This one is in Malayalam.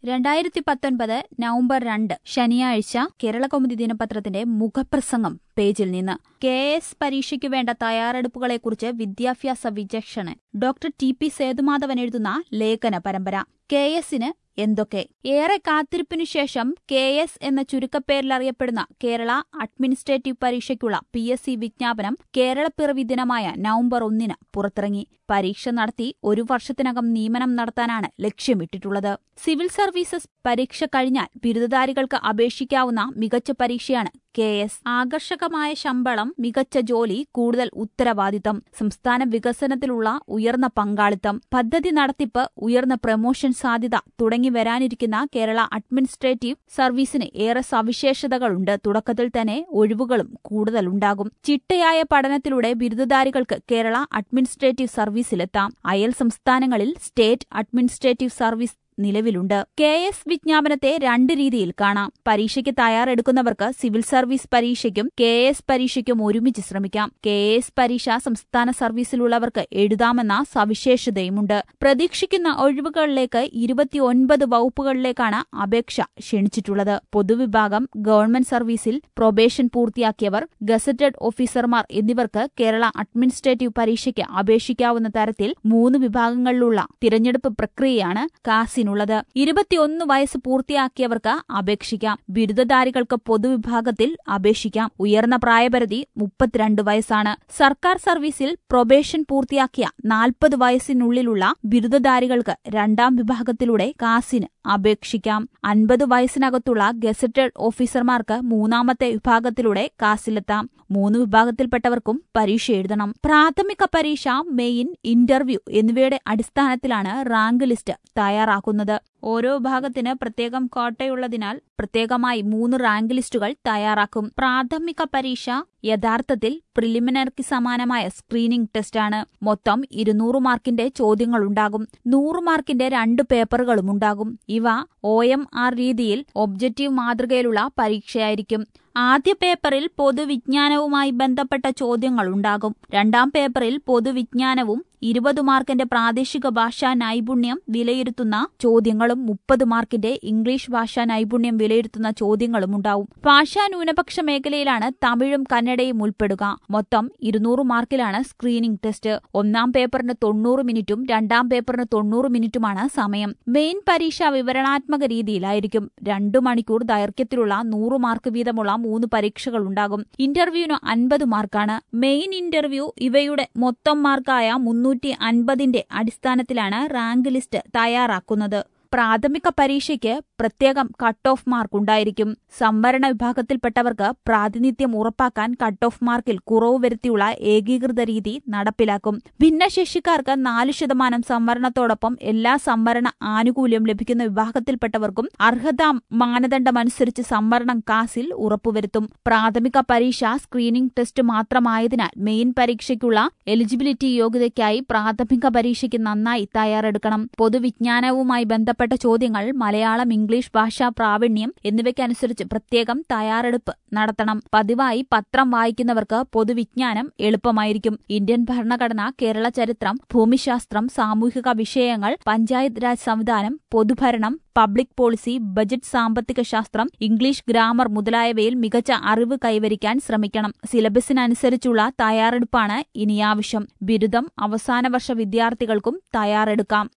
രണ്ടായിരത്തി പത്തൊൻപത് നവംബർ രണ്ട് ശനിയാഴ്ച കേരളകൗമുദി ദിനപത്രത്തിന്റെ മുഖപ്രസംഗം പേജിൽ നിന്ന് കെ എസ് പരീക്ഷയ്ക്കു വേണ്ട തയ്യാറെടുപ്പുകളെക്കുറിച്ച് വിദ്യാഭ്യാസ വിചക്ഷണൻ ഡോക്ടർ ടി പി സേതുമാധവൻ എഴുതുന്ന ലേഖന പരമ്പര കെ എസിന് എന്തൊക്കെ ഏറെ കാത്തിരിപ്പിനു ശേഷം കെ എസ് എന്ന ചുരുക്കപ്പേരിൽ അറിയപ്പെടുന്ന കേരള അഡ്മിനിസ്ട്രേറ്റീവ് പരീക്ഷയ്ക്കുള്ള പി എസ് സി വിജ്ഞാപനം കേരളപ്പിറവി ദിനമായ നവംബർ ഒന്നിന് പുറത്തിറങ്ങി പരീക്ഷ നടത്തി ഒരു വർഷത്തിനകം നിയമനം നടത്താനാണ് ലക്ഷ്യമിട്ടിട്ടുള്ളത് സിവിൽ സർവീസസ് പരീക്ഷ കഴിഞ്ഞാൽ ബിരുദധാരികൾക്ക് അപേക്ഷിക്കാവുന്ന മികച്ച പരീക്ഷയാണ് കെ എസ് ആകർഷകമായ ശമ്പളം മികച്ച ജോലി കൂടുതൽ ഉത്തരവാദിത്തം സംസ്ഥാന വികസനത്തിലുള്ള ഉയർന്ന പങ്കാളിത്തം പദ്ധതി നടത്തിപ്പ് ഉയർന്ന പ്രമോഷൻ സാധ്യത തുടങ്ങി വരാനിരിക്കുന്ന കേരള അഡ്മിനിസ്ട്രേറ്റീവ് സർവീസിന് ഏറെ സവിശേഷതകളുണ്ട് തുടക്കത്തിൽ തന്നെ ഒഴിവുകളും കൂടുതലുണ്ടാകും ചിട്ടയായ പഠനത്തിലൂടെ ബിരുദധാരികൾക്ക് കേരള അഡ്മിനിസ്ട്രേറ്റീവ് സർവീസിലെത്താം അയൽ സംസ്ഥാനങ്ങളിൽ സ്റ്റേറ്റ് അഡ്മിനിസ്ട്രേറ്റീവ് സർവീസ് നിലവിലുണ്ട് കെ എസ് വിജ്ഞാപനത്തെ രണ്ട് രീതിയിൽ കാണാം പരീക്ഷയ്ക്ക് തയ്യാറെടുക്കുന്നവർക്ക് സിവിൽ സർവീസ് പരീക്ഷയ്ക്കും കെ എസ് പരീക്ഷയ്ക്കും ഒരുമിച്ച് ശ്രമിക്കാം കെ എസ് പരീക്ഷ സംസ്ഥാന സർവീസിലുള്ളവർക്ക് എഴുതാമെന്ന സവിശേഷതയുമുണ്ട് പ്രതീക്ഷിക്കുന്ന ഒഴിവുകളിലേക്ക് ഇരുപത്തിയൊൻപത് വകുപ്പുകളിലേക്കാണ് അപേക്ഷ ക്ഷണിച്ചിട്ടുള്ളത് പൊതുവിഭാഗം ഗവൺമെന്റ് സർവീസിൽ പ്രൊബേഷൻ പൂർത്തിയാക്കിയവർ ഗസറ്റഡ് ഓഫീസർമാർ എന്നിവർക്ക് കേരള അഡ്മിനിസ്ട്രേറ്റീവ് പരീക്ഷയ്ക്ക് അപേക്ഷിക്കാവുന്ന തരത്തിൽ മൂന്ന് വിഭാഗങ്ങളിലുള്ള തിരഞ്ഞെടുപ്പ് പ്രക്രിയയാണ് കാസിനുള്ളത് ഇരുപത്തിയൊന്ന് വയസ്സ് പൂർത്തിയാക്കിയവർക്ക് അപേക്ഷിക്കാം ബിരുദധാരികൾക്ക് പൊതുവിഭാഗത്തിൽ അപേക്ഷിക്കാം ഉയർന്ന പ്രായപരിധി മുപ്പത്തിരണ്ട് വയസ്സാണ് സർക്കാർ സർവീസിൽ പ്രൊബേഷൻ പൂർത്തിയാക്കിയ നാൽപ്പത് വയസ്സിനുള്ളിലുള്ള ബിരുദധാരികൾക്ക് രണ്ടാം വിഭാഗത്തിലൂടെ കാസിന് അപേക്ഷിക്കാം അൻപത് വയസ്സിനകത്തുള്ള ഗസറ്റഡ് ഓഫീസർമാർക്ക് മൂന്നാമത്തെ വിഭാഗത്തിലൂടെ കാസിലെത്താം മൂന്ന് വിഭാഗത്തിൽപ്പെട്ടവർക്കും പരീക്ഷ എഴുതണം പ്രാഥമിക പരീക്ഷ മെയിൻ ഇന്റർവ്യൂ എന്നിവയുടെ അടിസ്ഥാനത്തിലാണ് റാങ്ക് ലിസ്റ്റ് തയ്യാറാക്കുന്നത് ഓരോ വിഭാഗത്തിന് പ്രത്യേകം കോട്ടയുള്ളതിനാൽ പ്രത്യേകമായി മൂന്ന് റാങ്ക് ലിസ്റ്റുകൾ തയ്യാറാക്കും പ്രാഥമിക പരീക്ഷ യഥാർത്ഥത്തിൽ പ്രിലിമിനറിക്ക് സമാനമായ സ്ക്രീനിംഗ് ടെസ്റ്റാണ് മൊത്തം ഇരുന്നൂറ് മാർക്കിന്റെ ചോദ്യങ്ങളുണ്ടാകും നൂറ് മാർക്കിന്റെ രണ്ട് പേപ്പറുകളും ഉണ്ടാകും ഇവ ഒ എം ആർ രീതിയിൽ ഒബ്ജക്റ്റീവ് മാതൃകയിലുള്ള പരീക്ഷയായിരിക്കും ആദ്യ പേപ്പറിൽ പൊതുവിജ്ഞാനവുമായി ബന്ധപ്പെട്ട ചോദ്യങ്ങളുണ്ടാകും രണ്ടാം പേപ്പറിൽ പൊതുവിജ്ഞാനവും ഇരുപത് മാർക്കിന്റെ പ്രാദേശിക ഭാഷാ നൈപുണ്യം വിലയിരുത്തുന്ന ചോദ്യങ്ങളും മുപ്പത് മാർക്കിന്റെ ഇംഗ്ലീഷ് ഭാഷാ നൈപുണ്യം വിലയിരുത്തുന്ന ചോദ്യങ്ങളും ഉണ്ടാവും ഭാഷാ ന്യൂനപക്ഷ മേഖലയിലാണ് തമിഴും കന്നഡയും ഉൾപ്പെടുക മൊത്തം ഇരുന്നൂറ് മാർക്കിലാണ് സ്ക്രീനിംഗ് ടെസ്റ്റ് ഒന്നാം പേപ്പറിന് തൊണ്ണൂറ് മിനിറ്റും രണ്ടാം പേപ്പറിന് തൊണ്ണൂറ് മിനിറ്റുമാണ് സമയം മെയിൻ പരീക്ഷ വിവരണാത്മക രീതിയിലായിരിക്കും രണ്ടു മണിക്കൂർ ദൈർഘ്യത്തിലുള്ള നൂറ് മാർക്ക് വീതമുള്ള മൂന്ന് പരീക്ഷകൾ ഉണ്ടാകും ഇന്റർവ്യൂവിന് അൻപത് മാർക്കാണ് മെയിൻ ഇന്റർവ്യൂ ഇവയുടെ മൊത്തം മാർക്കായ മുന്നൂറ്റി അൻപതിന്റെ അടിസ്ഥാനത്തിലാണ് റാങ്ക് ലിസ്റ്റ് തയ്യാറാക്കുന്നത് പ്രാഥമിക പരീക്ഷയ്ക്ക് പ്രത്യേകം കട്ട് ഓഫ് മാർക്ക് ഉണ്ടായിരിക്കും സംവരണ വിഭാഗത്തിൽപ്പെട്ടവർക്ക് പ്രാതിനിധ്യം ഉറപ്പാക്കാൻ കട്ട് ഓഫ് മാർക്കിൽ കുറവ് വരുത്തിയുള്ള ഏകീകൃത രീതി നടപ്പിലാക്കും ഭിന്നശേഷിക്കാർക്ക് നാല് ശതമാനം സംവരണത്തോടൊപ്പം എല്ലാ സംവരണ ആനുകൂല്യം ലഭിക്കുന്ന വിഭാഗത്തിൽപ്പെട്ടവർക്കും അർഹതാ മാനദണ്ഡമനുസരിച്ച് സംവരണം കാസിൽ ഉറപ്പുവരുത്തും പ്രാഥമിക പരീക്ഷ സ്ക്രീനിംഗ് ടെസ്റ്റ് മാത്രമായതിനാൽ മെയിൻ പരീക്ഷയ്ക്കുള്ള എലിജിബിലിറ്റി യോഗ്യതയ്ക്കായി പ്രാഥമിക പരീക്ഷയ്ക്ക് നന്നായി തയ്യാറെടുക്കണം പൊതുവിജ്ഞാനവുമായി ബന്ധപ്പെട്ട ചോദ്യങ്ങൾ മലയാളം ഇംഗ്ലീഷ് ഭാഷാ പ്രാവീണ്യം എന്നിവയ്ക്കനുസരിച്ച് പ്രത്യേകം തയ്യാറെടുപ്പ് നടത്തണം പതിവായി പത്രം വായിക്കുന്നവർക്ക് പൊതുവിജ്ഞാനം എളുപ്പമായിരിക്കും ഇന്ത്യൻ ഭരണഘടന കേരള ചരിത്രം ഭൂമിശാസ്ത്രം സാമൂഹിക വിഷയങ്ങൾ പഞ്ചായത്ത് രാജ് സംവിധാനം പൊതുഭരണം പബ്ലിക് പോളിസി ബജറ്റ് സാമ്പത്തിക ശാസ്ത്രം ഇംഗ്ലീഷ് ഗ്രാമർ മുതലായവയിൽ മികച്ച അറിവ് കൈവരിക്കാൻ ശ്രമിക്കണം സിലബസിനനുസരിച്ചുള്ള തയ്യാറെടുപ്പാണ് ഇനിയാവശ്യം ബിരുദം അവസാന വർഷ വിദ്യാർത്ഥികൾക്കും തയ്യാറെടുക്കാം